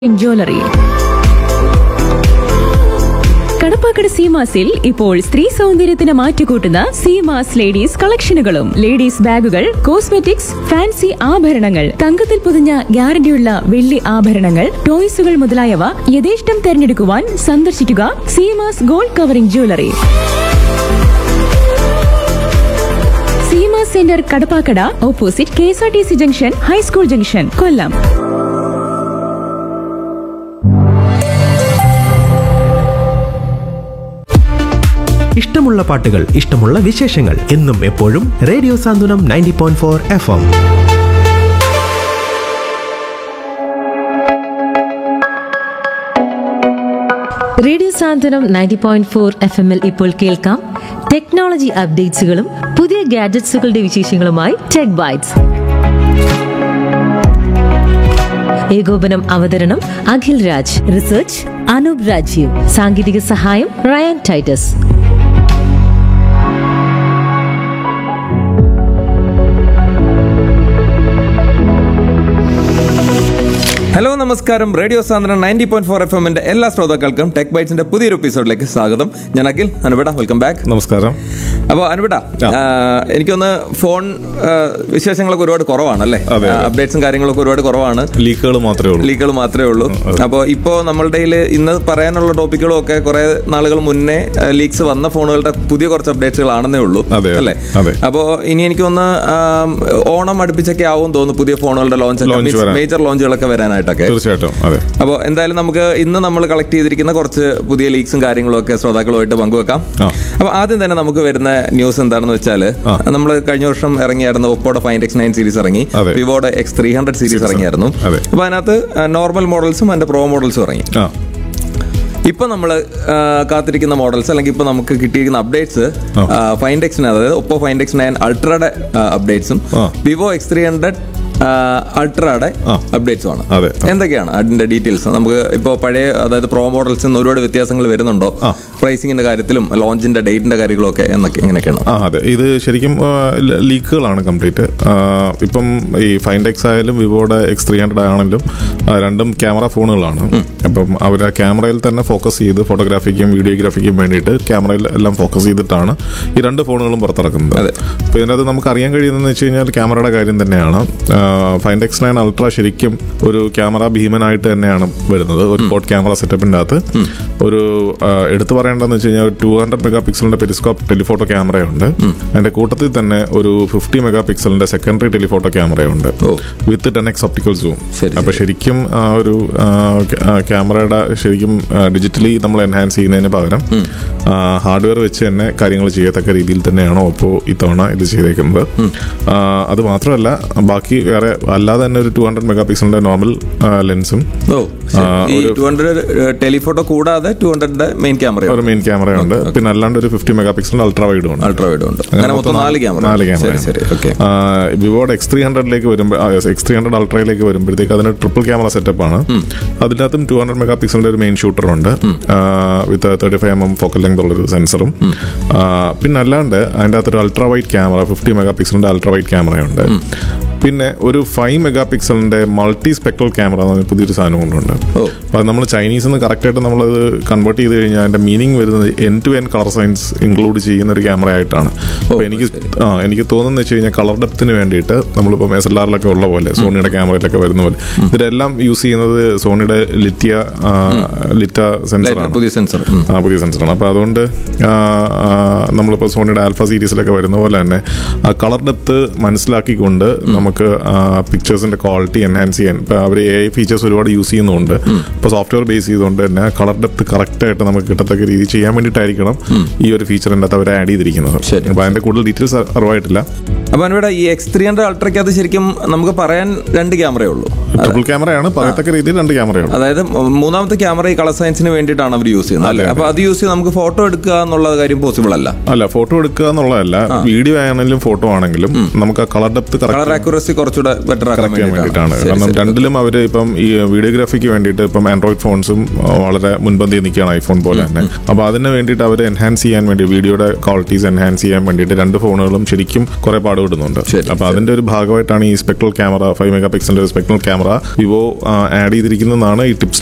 Jewellery Kadappakada സീമാസിൽ ഇപ്പോൾ സ്ത്രീ സൗന്ദര്യത്തിന് മാറ്റുകൂട്ടുന്ന സീമാസ് ലേഡീസ് കളക്ഷനുകളും ലേഡീസ് ബാഗുകൾ കോസ്മെറ്റിക്സ് ഫാൻസി ആഭരണങ്ങൾ തങ്കത്തിൽ പൊതിഞ്ഞ ഗ്യാരണ്ടിയുള്ള വെള്ളി ആഭരണങ്ങൾ ടോയ്സുകൾ മുതലായവ യഥേഷ്ടം തെരഞ്ഞെടുക്കുവാൻ സന്ദർശിക്കുക Seemas gold covering jewellery Seemas centre Kadappakada opposite K S R T C junction high school junction Kollam ഇഷ്ടമുള്ള പാട്ടുകൾ ഇഷ്ടമുള്ള വിശേഷങ്ങൾ എന്നും എപ്പോഴും radio Santhwanam ninety point four F M radio Santhwanam ninety point four F എമ്മിൽ ഇപ്പോൾ കേൾക്കാം ടെക്നോളജി അപ്ഡേറ്റ്സുകളും പുതിയ ഗാഡ്ജറ്റ്സുകളുടെ വിശേഷങ്ങളുമായി ടെക് ബൈറ്റ്സ് ഏകോപനം അവതരണം അഖിൽ രാജ് റിസർച്ച് അനൂപ് രാജീവ് സാങ്കേതിക സഹായം റയാൻ ടൈറ്റസ് ഹലോ നമസ്കാരം റേഡിയോ സാന്ദ്രൻ നയൻറ്റി പോയിന്റ് ഫോർ എഫ് എമ്മിന്റെ എല്ലാ ശ്രോതാക്കൾക്കും ടെക് ബൈറ്റ്സിന്റെ പുതിയൊരു എപ്പിസോഡിലേക്ക് സ്വാഗതം ഞാൻ അഖിൽ അനുപേട വെൽക്കം ബാക്ക് നമസ്കാരം അപ്പോൾ അനുപേട എനിക്കൊന്ന് ഫോൺ ആ, വിശേഷങ്ങളൊക്കെ ഒരുപാട് കുറവാണല്ലേ അതെ, അതെ. അപ്ഡേറ്റ്സും കാര്യങ്ങളൊക്കെ ഒരുപാട് കുറവാണ് ലീക്കുകൾ മാത്രമേ ഉള്ളൂ ലീക്കുകൾ മാത്രമേ ഉള്ളൂ അപ്പോൾ ഇപ്പോൾ നമ്മളുടെ കയ്യിൽ ഇന്ന് പറയാനുള്ള ടോപ്പിക്കുകളും ഒക്കെ കുറെ നാളുകൾ മുന്നേ ലീക്സ് വന്ന ഫോണുകളുടെ പുതിയ കുറച്ച് അപ്ഡേറ്റ്സുകളാണെന്നേ ഉള്ളൂ അതെ, അല്ലേ അതെ. അപ്പോൾ ഇനി എനിക്കൊന്ന് ആം, ഓണം അടുപ്പിച്ചൊക്കെ ആവും തോന്നുന്നു പുതിയ ഫോണുകളുടെ Launch ലോഞ്ച് വരാൻ. മേജർ ലോഞ്ചുകളൊക്കെ വരാനായിട്ടൊക്കെ തീർച്ചയായിട്ടും അതെ അപ്പോൾ എന്തായാലും നമുക്ക് ഇന്ന് നമ്മൾ കളക്ട് ചെയ്തിരിക്കുന്ന കുറച്ച് പുതിയ ലീക്സും കാര്യങ്ങളും ഒക്കെ ശ്രോതാക്കളുമായിട്ട് പങ്കുവെക്കാം ആ. അപ്പോൾ ആദ്യം തന്നെ നമുക്ക് വരുന്ന ന്യൂസ് എന്താണെന്ന് വെച്ചാൽ ആ. നമ്മൾ കഴിഞ്ഞ വർഷം ഇറങ്ങിയായിരുന്നു ഒപ്പോടെ ഫൈൻഡ് എക്സ് നയൻ സീരീസ് ഇറങ്ങി അതെ. വിവോയുടെ എക്സ് ത്രീ ഹൺഡ്രഡ് സീരീസ് ഇറങ്ങിയായിരുന്നു അതെ. അപ്പോൾ അതിനകത്ത് നോർമൽ മോഡൽസും അതിന്റെ പ്രോ മോഡൽസും ഇറങ്ങി ആ ഇപ്പൊ നമ്മൾ കാത്തിരിക്കുന്ന മോഡൽസ് അല്ലെങ്കിൽ ഇപ്പൊ നമുക്ക് കിട്ടിയിരിക്കുന്ന അപ്ഡേറ്റ്സ് ആ. ഫൈൻഡ് എക്സിന് അതായത് ഒപ്പോ ഫൈൻഡ് എക്സ് നയൻ അൾട്രയുടെ അപ്ഡേറ്റ്സും ആ. വിവോ എക്സ് ത്രീ ഹൺഡ്രഡ് അൾട്രയുടെ ആ. അപ്ഡേറ്റ്സും ആണ് അതെ. എന്തൊക്കെയാണ് അതിന്റെ ഡീറ്റെയിൽസ് നമുക്ക് ഇപ്പോൾ പഴയ അതായത് പ്രോ മോഡൽസിൽ നിന്ന് ഒരുപാട് വ്യത്യാസങ്ങൾ വരുന്നുണ്ടോ ആ. പ്രൈസിങ്ങിന്റെ കാര്യത്തിലും ലോഞ്ചിന്റെ ഡേറ്റിന്റെ കാര്യങ്ങളൊക്കെ എന്നൊക്കെ എങ്ങനെയൊക്കെയാണ് ആ അതെ ഇത് ശരിക്കും ആ, ല- ലീക്കുകളാണ് കംപ്ലീറ്റ് ആ, ഇപ്പം ഈ ഫൈൻഡ് എക്സ് ആയാലും വിവോയുടെ എക്സ് ത്രീ ഹൺഡ്രഡ് ആണെങ്കിലും ആ, രണ്ടും ക്യാമറ ഫോണുകളാണ് അപ്പം അവർ ആ ക്യാമറയിൽ തന്നെ ഫോക്കസ് ചെയ്ത് ഫോട്ടോഗ്രാഫിക്കും വീഡിയോഗ്രാഫിക്കും വേണ്ടിയിട്ട് ക്യാമറയിൽ എല്ലാം ഫോക്കസ് ചെയ്തിട്ടാണ് ഈ രണ്ട് ഫോണുകളും പുറത്തിറക്കുന്നത് അതെ. അപ്പോൾ ഇതിനകത്ത് നമുക്ക് അറിയാൻ കഴിയുന്നതെന്ന് വെച്ച് കഴിഞ്ഞാൽ ക്യാമറയുടെ കാര്യം തന്നെയാണ് ഫൈൻഡ് എക്സ് നയൻ അൾട്ര ശരിക്കും ഒരു ക്യാമറ ഭീമനായിട്ട് തന്നെയാണ് വരുന്നത് ഒരു കോട്ട് ക്യാമറ സെറ്റപ്പിൻ്റെ അകത്ത് ഒരു ആ, എടുത്തു പറയേണ്ടതെന്ന് വെച്ച് കഴിഞ്ഞാൽ ടു ഹൺഡ്രഡ് മെഗാ പിക്സലിന്റെ പെരിസ്കോപ്പ് ടെലിഫോട്ടോ ക്യാമറയുണ്ട് അതിന്റെ കൂട്ടത്തിൽ തന്നെ ഒരു ഫിഫ്റ്റി മെഗാ പിക്സലിന്റെ സെക്കൻഡറി ടെലിഫോട്ടോ ക്യാമറയുണ്ട് ഓ. With ten X optical zoom ശരി, അപ്പൊ ശരിക്കും ആ ഒരു ആ, ക്യാ- ആ, ക്യാമറയുടെ ശരിക്കും ഡിജിറ്റലി നമ്മൾ എൻഹാൻസ് ചെയ്യുന്നതിന് പകരം ഹാർഡ്വെയർ വെച്ച് തന്നെ കാര്യങ്ങൾ ചെയ്യത്തക്ക രീതിയിൽ തന്നെയാണ് ഓപ്പോ ഇത്തവണ ഇത് ചെയ്തേക്കുന്നത് ആ, അത് മാത്രമല്ല ബാക്കി വേറെ അല്ലാതെ തന്നെ ഒരു ടു ഹൺഡ്രഡ് മെഗാ പിക്സലിന്റെ നോർമൽ ലെൻസും ഓ ആ, ഈ ഒരു- ടു ഹൺഡ്രഡ് ടെലിഫോട്ടോ കൂടാതെ ടു ഹൺഡ്രഡിന്റെ മെയിൻ ക്യാമറ ഒരു മെയിൻ ക്യാമറയുണ്ട് പിന്നെ അല്ലാണ്ട് ഒരു ഫിഫ്റ്റി മെഗാ പിക്സലിന്റെ അൾട്രാ വൈഡും ഉണ്ട് അൾട്രാ വൈഡ് ഉണ്ട് അങ്ങനെ മൊത്തം നാല് ക്യാമറ നാല് ശരി ക്യാമറ ശരി ഓക്കെ വിവോയുടെ എക്സ് ത്രീ ഹൺഡ്രഡിലേക്ക് വരുമ്പോൾ എക്സ് ത്രീ ഹൺഡ്രഡ് അൾട്രയിലേക്ക് വരുമ്പോഴത്തേക്ക് അതിന് ട്രിപ്പിൾ ക്യാമറ സെറ്റപ്പ് ആണ് അതിനകത്തും ടു ഹൺഡ്രഡ് മെഗാ പിക്സലിന്റെ ഒരു മെയിൻ ഷൂട്ടർ ഉണ്ട് with thirty five M M focal length ഉള്ള ഒരു സെൻസറും പിന്നെ അല്ലാണ്ട് അതിൻ്റെ അകത്തൊരു ultra wide camera fifty mega പിക്സലിന്റെ അൾട്രാ വൈറ്റ് ക്യാമറയുണ്ട് പിന്നെ ഒരു ഫൈവ് മെഗാ പിക്സലിന്റെ മൾട്ടി സ്പെക്ട്രൽ ക്യാമറ എന്ന് പറഞ്ഞ പുതിയൊരു സാധനം കൊണ്ടുണ്ട് ഓ. അപ്പൊ അത് നമ്മൾ ചൈനീസ് നിന്ന് കറക്റ്റായിട്ട് നമ്മളത് കൺവേർട്ട് ചെയ്ത് കഴിഞ്ഞാൽ അതിന്റെ മീനിങ് വരുന്നത് end to end colour science include ചെയ്യുന്ന ഒരു ക്യാമറ ആയിട്ടാണ് അപ്പൊ എനിക്ക് ആ എനിക്ക് തോന്നുന്നത് വെച്ച് കഴിഞ്ഞാൽ കളർ ഡെപ്തിന് വേണ്ടിയിട്ട് നമ്മളിപ്പോൾ എസ് എൽ ആറിലൊക്കെ ഉള്ള പോലെ സോണിയുടെ ക്യാമറയിലൊക്കെ വരുന്ന പോലെ ഇതിലെല്ലാം യൂസ് ചെയ്യുന്നത് സോണിയുടെ ലിറ്റിയ ആ, ലിറ്റ സെൻസറാണ് പുതിയ സെൻസർ ആ പുതിയ സെൻസറാണ് അപ്പോൾ അതുകൊണ്ട് ആ, ആ, നമ്മളിപ്പോൾ സോണിയുടെ ആൽഫ സീരീസിലൊക്കെ വരുന്ന പോലെ തന്നെ ആ കളർ ഡെപ്ത് മനസ്സിലാക്കിക്കൊണ്ട് നമുക്ക് പിക്ചേഴ്സിന്റെ ക്വാളിറ്റി എൻഹാൻസ് ചെയ്യാൻ ഇപ്പോൾ അവർ എ ഐ ഫീച്ചേഴ്സ് ഒരുപാട് യൂസ് ചെയ്യുന്നുണ്ട് ഇപ്പോൾ സോഫ്റ്റ്വെയർ ബേസ് ചെയ്തുകൊണ്ട് തന്നെ കളർ ഡെപ്ത് കറക്റ്റ് ആയിട്ട് നമുക്ക് കിട്ടത്തക്ക രീതി ചെയ്യാൻ വേണ്ടിയിട്ടായിരിക്കണം ഈ ഒരു ഫീച്ചറിൻ്റെ അകത്ത് അവർ ആഡ് ചെയ്തിരിക്കുന്നത് ശരി. അപ്പോൾ അതിന്റെ കൂടുതൽ ഡീറ്റെയിൽസ് അറിവായിട്ടില്ല അപ്പൊ ഇവിടെ ഈ എക്സ് ത്രീ ഹൺഡ്രഡ് അൾട്രയ്ക്കകത്ത് ശരിക്കും നമുക്ക് പറയാൻ രണ്ട് ക്യാമറയേ ഉള്ളൂ ട്രിപ്പിൾ ക്യാമറയാണ് പറയത്തക്ക രീതിയിൽ രണ്ട് ക്യാമറയാണ് അതായത് മൂന്നാമത്തെ ക്യാമറ ഈ കളർ സയൻസിന് വേണ്ടിയിട്ടാണ് അവർ യൂസ് ചെയ്യുന്നത് അല്ലേ അപ്പൊ അത് യൂസ് ചെയ്ത് നമുക്ക് ഫോട്ടോ എടുക്കുക എന്നുള്ള കാര്യം പോസിബിൾ അല്ല അല്ല ഫോട്ടോ എടുക്കുക എന്നുള്ളതല്ല വീഡിയോ ആണെങ്കിലും ഫോട്ടോ ആണെങ്കിലും നമുക്ക് ആ colour depth colour correct accuracy കുറച്ചുകൂടെ കുറച്ചുകൂടെ ബെറ്റർ ആക്കാൻ കറക്റ്റ് ചെയ്യാൻ വേണ്ടിയിട്ടാണ് ശരി, കാരണം ശരി. രണ്ടിലും അവർ ഇപ്പം ഈ വീഡിയോഗ്രാഫിക്ക് വേണ്ടിയിട്ട് ഇപ്പം ആൻഡ്രോയിഡ് ഫോൺസും വളരെ മുൻപന്തിയിൽ നിൽക്കുകയാണ് ഐഫോൺ പോലെ തന്നെ അപ്പോൾ അതിന് വേണ്ടിയിട്ട് അവർ എൻഹാൻസ് ചെയ്യാൻ വേണ്ടി വീഡിയോയുടെ ക്വാളിറ്റീസ് എൻഹാൻസ് ചെയ്യാൻ വേണ്ടിയിട്ട് രണ്ട് ഫോണുകളും ശരിക്കും കുറെ പാടുപെടുന്നുണ്ട് ശരി, അപ്പോൾ അതിന്റെ ഒരു ഭാഗമായിട്ടാണ് ഈ സ്പെക്ട്രൽ ക്യാമറ ഫൈവ് മെഗാ പിക്സലിന്റെ സ്പെക്ട്രൽ ക്യാമറ വിവോ ആഡ് ചെയ്തിരിക്കുന്നതാണ് ഈ ടിപ്സ്